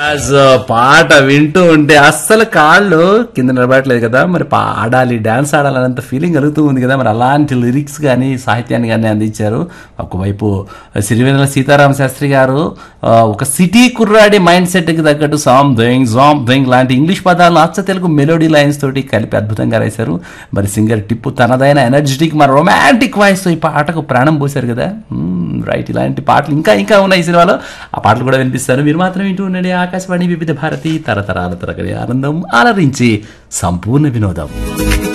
as పాట వింటూ ఉంటే అస్సలు కాళ్ళు కింద నిలబడట్లేదు కదా మరి పాడాలి డాన్స్ ఆడాలన్నంత ఫీలింగ్ కలుగుతూ ఉంది కదా మరి అలాంటి లిరిక్స్ కానీ సాహిత్యాన్ని కానీ అందించారు ఒకవైపు సిరివెన్నెల సీతారామ శాస్త్రి గారు ఆ, ఒక సిటీ కుర్రాడి మైండ్ సెట్కి తగ్గట్టు సామ్ దింగ్ జామ్ దింగ్ లాంటి ఇంగ్లీష్ పదాలను అచ్చ తెలుగు మెలోడీ లైన్స్ తోటి కలిపి అద్భుతంగా రాశారు మరి సింగర్ టిప్పు తనదైన ఎనర్జెటిక్ మరి రొమాంటిక్ వాయిస్తో ఈ పాటకు ప్రాణం పోశారు కదా రైట్ ఇలాంటి పాటలు ఇంకా ఇంకా ఉన్నాయి ఈ సినిమాలో ఆ పాటలు కూడా వినిపిస్తారు మీరు మాత్రం వింటూ ఉండండి ఆకాశవాణి వివిధ భారతి తరతరాల తరగతి ఆనందం ఆలరించి సంపూర్ణ వినోదం